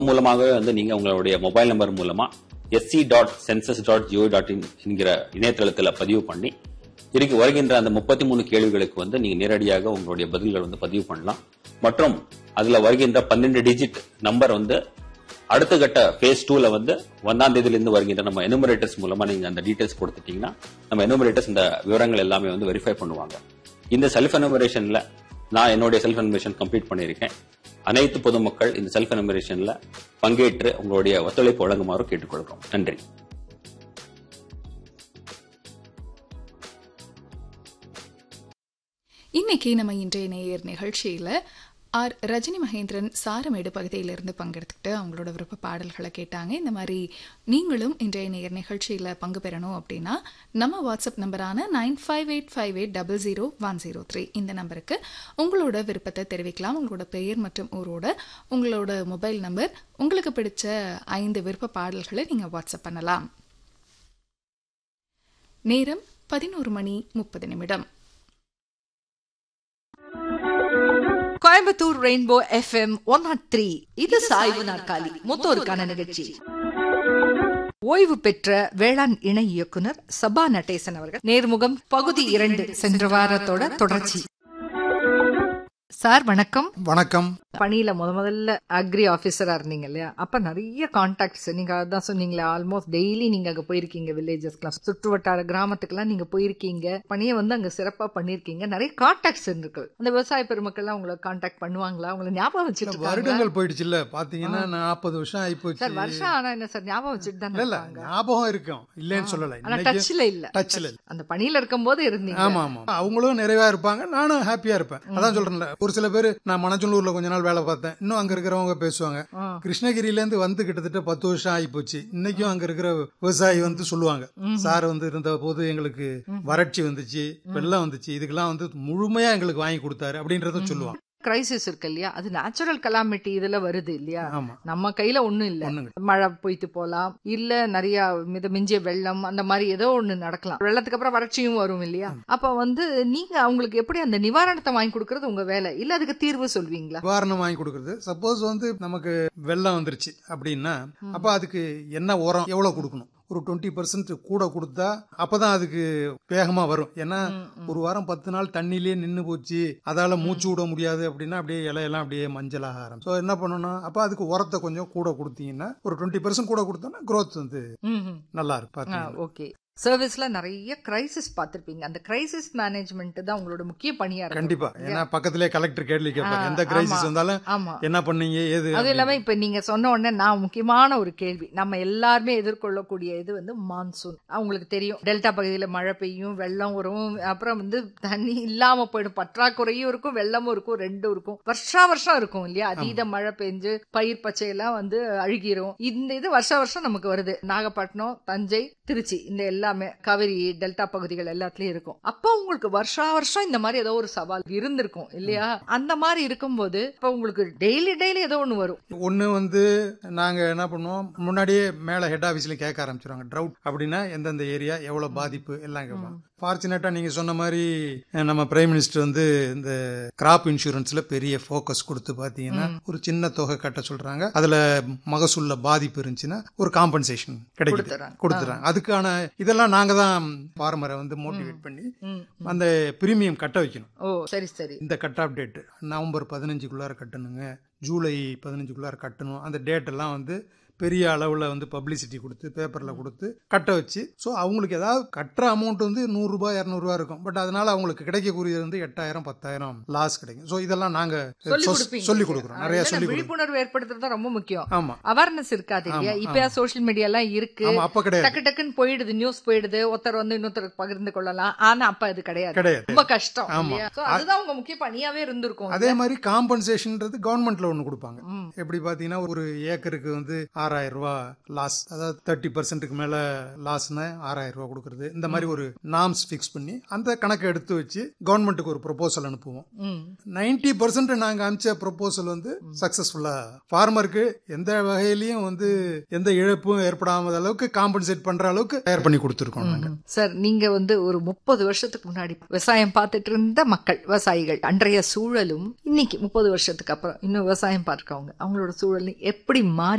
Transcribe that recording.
மூலமாகவே வந்து நீங்க உங்களுடைய மொபைல் நம்பர் மூலமா SC dot census dot GO dot in என்கிற இணையதளத்தில் பதிவு பண்ணி இருக்கு வருகின்ற அந்த முப்பத்தி மூணு கேள்விகளுக்கு வந்து நீங்க நேரடியாக உங்களுடைய பதில்கள் வந்து பதிவு பண்ணலாம் மற்றும் அதுல வருகின்ற பன்னெண்டு டிஜிட் நம்பர் வந்து அடுத்த கட்ட ஃபேஸ் டூல வந்து ஒன்னாம் தேதியில இருந்து வருகின்ற நம்ம எனுமரேட்டர்ஸ் மூலமா நீங்க அந்த டீடைல்ஸ் கொடுத்துட்டீங்கன்னா நம்ம எனுமரேட்டர்ஸ் இந்த விவரங்கள் எல்லாமே வந்து வெரிஃபை பண்ணுவாங்க இந்த செல்ஃப் எனுமரேஷன்ல நான் என்னுடைய செல்ஃப் எனுமரேஷன் கம்ப்ளீட் பண்ணியிருக்கேன் அனைத்து பொதுமக்கள் இந்த செல்ஃப் எனுமரேஷன்ல பங்கேற்று உங்களுடைய ஒத்துழைப்பு வழங்குமாறு கேட்டுக்கொள்கிறோம் நன்றி இன்னைக்கு நம்ம இன்றைய நேயர் நிகழ்ச்சியில ஆர் ரஜினி மகேந்திரன் சாரமேடு பகுதியிலிருந்து பங்கெடுத்துக்கிட்டு அவங்களோட விருப்ப பாடல்களை கேட்டாங்க இந்த மாதிரி நீங்களும் இன்றைய நேயர் நிகழ்ச்சியில பங்கு பெறணும் அப்படின்னா நம்ம வாட்ஸ்அப் நம்பரான nine five eight five eight double zero one zero three இந்த நம்பருக்கு உங்களோட விருப்பத்தை தெரிவிக்கலாம் உங்களோட பெயர் மற்றும் ஊரோட உங்களோட மொபைல் நம்பர் உங்களுக்கு பிடிச்ச ஐந்து விருப்ப பாடல்களை நீங்க வாட்ஸ்அப் பண்ணலாம் நேரம் பதினோரு மணி முப்பது நிமிடம் Coimbatore rainbow FM one nought three இது சாய்வு நாற்காலி மூத்தோருக்கான நிகழ்ச்சி ஓய்வு பெற்ற வேளாண் இணை இயக்குனர் சபா நடேசன் அவர்கள் நேர்முகம் பகுதி இரண்டு சென்ற வாரத்தோட தொடர்ச்சி சார் வணக்கம் வணக்கம் பணியில முத முதல்ல அக்ரி ஆபீசரா இருந்தீங்க இல்லையா அப்ப நிறைய கான்டாக்ட்ஸ் நீங்க அதான் சொன்னீங்களே ஆல்மோஸ்ட் டெய்லி நீங்க அங்க போயிருக்கீங்க வில்லேஜஸ்க்குலாம் சுற்று வட்டார கிராமத்துக்குலாம் நீங்க போயிருக்கீங்க பணியை வந்து அங்க சிறப்பா பண்ணிருக்கீங்க நிறைய கான்டாக்ட்ஸ் இருக்கு அந்த விவசாய பெருமக்கள்லாம் உங்களை கான்டாக்ட் பண்ணுவாங்களா உங்களை ஞாபகம் வச்சுட்டு இருக்காங்களா? வருடங்கள் போயிடுச்சு இல்ல பாத்தீங்கன்னா நாற்பது வருஷம் ஆயிப்போச்சு சார் வருஷம் ஆனா என்ன சார் ஞாபகம் வச்சுட்டு தானே இல்ல இல்ல இருப்பாங்க. ஞாபகம் இருக்கும் இல்லைன்னு சொல்லல ஆனா இன்னைக்கு டச்ல இல்ல டச்ல இல்ல அந்த பணியில இருக்கும்போது இருந்தீங்க ஆமா ஆமா அவங்களும் நிறைவா இருப்பாங்க நானும் ஹாப்பியா இருப்பேன் அதான் சொல்றேன்ல ஒரு சில பேர் நான் மணச்சலூர்ல கொஞ்ச நாள் வேலை பார்த்தேன் இன்னும் அங்க இருக்கிறவங்க பேசுவாங்க ஆ. கிருஷ்ணகிரியில இருந்து வந்து கிட்டத்தட்ட பத்து வருஷம் ஆகி போச்சு இன்னைக்கும் அங்க இருக்கிற விவசாயி வந்து சொல்லுவாங்க சார் வந்து இருந்த போது எங்களுக்கு வறட்சி வந்துச்சு வெள்ளம் வந்துச்சு இதுக்கெல்லாம் வந்து முழுமையா எங்களுக்கு வாங்கி கொடுத்தாரு அப்படின்றத சொல்லுவாங்க கிரைசிஸ் இருக்கு இல்லையா அது நேச்சுரல் கலாமிட்டி இதுல வருது இல்லையா ஆமா நம்ம கையில ஒண்ணும் இல்ல ஒண்ணுங்க மழை பொய்த்து போலாம் இல்ல நிறைய மித மிஞ்சிய வெள்ளம் அந்த மாதிரி ஏதோ ஒண்ணு நடக்கலாம் வெள்ளத்துக்கு அப்புறம் வறட்சியும் வரும் இல்லையா அப்ப வந்து நீங்க அவங்களுக்கு எப்படி அந்த நிவாரணத்தை வாங்கி கொடுக்கறது உங்க வேலை இல்ல அதுக்கு தீர்வு சொல்வீங்களா நிவாரணம் வாங்கி கொடுக்கறது சப்போஸ் வந்து நமக்கு வெள்ளம் வந்துருச்சு அப்படின்னா அப்ப அதுக்கு என்ன உரம் எவ்வளவு கொடுக்கணும் ஒரு டுவெண்ட்டி பர்சன்ட் கூட கொடுத்தா அப்பதான் அதுக்கு வேகமா வரும் ஏன்னா ஒரு வாரம் பத்து நாள் தண்ணியிலே நின்னு போச்சு அதால மூச்சு விட முடியாது அப்படின்னா அப்படியே இலையெல்லாம் அப்படியே மஞ்சளாக ஆரம்பிச்சு ஸோ என்ன பண்ணணும் அப்ப அதுக்கு உரத்தை கொஞ்சம் கூட கொடுத்தீங்கன்னா ஒரு டுவெண்ட்டி பர்சன்ட் கூட கொடுத்தோம்னா growth வந்து நல்லா இருக்கும் பாத்தீங்கன்னா. ஓகே சர்வீஸ்ல நிறைய கிரைசிஸ் பார்த்திருப்பீங்க அந்த கிரைசிஸ் மேனேஜ்மெண்ட் தான் உங்களோட முக்கிய பணியா இருக்கு கண்டிப்பா ஏன்னா பக்கத்திலே கலெக்டர் கேள்வி கேட்பாரு ஆ, எந்த கிரைசிஸ் ஆமா. வந்தாலும் ஆமா என்ன பண்ணீங்க ஏது அது இல்லாம இப்ப நீங்க சொன்ன உடனே நான் முக்கியமான ஒரு கேள்வி நம்ம எல்லாருமே எதிர்கொள்ளக்கூடிய இது வந்து மான்சூன் அவங்களுக்கு தெரியும் டெல்டா பகுதியில மழை பெய்யும் வெள்ளம் வரும் அப்புறம் வந்து தண்ணி இல்லாம போயிடும் பற்றாக்குறையும் இருக்கும் வெள்ளமும் இருக்கும் ரெண்டும் இருக்கும் வருஷா வருஷம் இருக்கும் இல்லையா அதீத மழை பெஞ்சு பயிர் பச்சையெல்லாம் வந்து அழுகிரும் இந்த இது வருஷ வருஷம் நமக்கு வருது நாகப்பட்டினம் தஞ்சை திருச்சி இந்த எல்லாமே காவிரி டெல்டா பகுதிகள் எல்லாத்துலயும் இருக்கும் அப்போ உங்களுக்கு வருஷா வருஷம் இந்த மாதிரி ஏதோ ஒரு சவால் இருந்திருக்கும் இல்லையா அந்த மாதிரி இருக்கும்போது இப்ப உங்களுக்கு டெய்லி டெய்லி ஏதோ ஒண்ணு வரும் ஒன்று வந்து நாங்கள் என்ன பண்ணுவோம் முன்னாடியே மேலே ஹெட் ஆஃபீஸில் கேட்க ஆரம்பிச்சிருவாங்க ட்ரவுட் அப்படின்னா எந்தெந்த ஏரியா எவ்வளோ பாதிப்பு எல்லாம் கேட்பாங்க ஃபார்ச்சுனேட்டாக நீங்கள் சொன்ன மாதிரி அஹ், நம்ம பிரைம் மினிஸ்டர் வந்து இந்த கிராப் இன்சூரன்ஸில் பெரிய ஃபோக்கஸ் கொடுத்து பார்த்தீங்கன்னா ஒரு சின்ன தொகை கட்ட சொல்கிறாங்க அதில் மகசூலில் பாதிப்பு இருந்துச்சுன்னா ஒரு காம்பன்சேஷன் கிடைக்குது கொடுத்துறாங்க. கொடுத்துறாங்க அதுக்கான இதெல்லாம் நாங்கள் தான் ஃபார்மரை வந்து மோட்டிவேட் பண்ணி ம். அந்த பிரீமியம் கட்ட வைக்கணும் ஓ சரி சரி இந்த கட் ஆஃப் டேட் நவம்பர் பதினஞ்சுக்குள்ளார கட்டணுங்க ஜூலை பதினஞ்சுக்குள்ளார கட்டணும் அந்த டேட் எல்லாம் வந்து பெரிய அளவில் வந்து பப்ளிசிட்டி கொடுத்து பேப்பரில் கொடுத்து கட்ட வச்சு ஸோ அவங்களுக்கு ஏதாவது கட்டுற அமௌண்ட் வந்து நூறுரூபா இரநூறுபா இருக்கும் பட் அதனால அவங்களுக்கு கிடைக்கக்கூடியது வந்து எட்டாயிரம் பத்தாயிரம் லாஸ் கிடைக்கும் ஸோ இதெல்லாம் நாங்கள் சொல்லி கொடுப்பீங்க சொல்லி கொடுக்குறோம் நிறைய இல்ல, சொல்லி கொடுக்குறோம் விழிப்புணர்வு ஏற்படுத்துறது தான் ரொம்ப முக்கியம் ஆமாம் அவேர்னஸ் இருக்காது இல்லையா ஆமா, இப்ப சோஷியல் மீடியா எல்லாம் இருக்கு ஆமாம் அப்போ கிடையாது டக்கு டக்குன்னு போயிடுது நியூஸ் போயிடுது ஒருத்தர் வந்து இன்னொருத்தருக்கு பகிர்ந்து கொள்ளலாம் ஆனா அப்ப அது கிடையாது கிடையாது ரொம்ப கஷ்டம் ஆமா. இல்லையா So, அதுதான் உங்க முக்கிய பணியாவே இருந்திருக்கும் அதே மாதிரி காம்பன்சேஷன்ன்றது கவர்மெண்ட்ல ஒன்று கொடுப்பாங்க ம். எப்படி பார்த்தீங்கன்னா ஒரு ஏக்கருக்கு வந்து ஆறாயிரம் ஆறாயிரம் ரூபாய் லாஸ் அதாவது தேர்ட்டி பர்சன்ட்டுக்கு மேல லாஸ்னா ஆறாயிரம் ரூபாய் கொடுக்கறது இந்த மாதிரி ஒரு நாம்ஸ் ஃபிக்ஸ் பண்ணி அந்த கணக்கை எடுத்து வச்சு கவர்மெண்ட்டுக்கு ஒரு ப்ரொபோசல் அனுப்புவோம் ம் நைன்டி பர்சன்ட் நாங்க அனுப்பிச்ச ப்ரொபோசல் வந்து சக்சஸ்ஃபுல்லா ஃபார்மருக்கு எந்த வகையிலயும் வந்து எந்த இழப்பும் ஏற்படாத அளவுக்கு காம்பன்சேட் பண்ற அளவுக்கு தயார் பண்ணி கொடுத்துருக்கோம் நாங்க சார் நீங்க வந்து ஒரு முப்பது வருஷத்துக்கு முன்னாடி விவசாயம் பார்த்துட்டு இருந்த மக்கள் விவசாயிகள் அன்றைய சூழலும் இன்னைக்கு முப்பது வருஷத்துக்கு அப்புறம் இன்னும் விவசாயம் பார்க்கறவங்க அவங்களோட சூழலும் எப்படி மாறி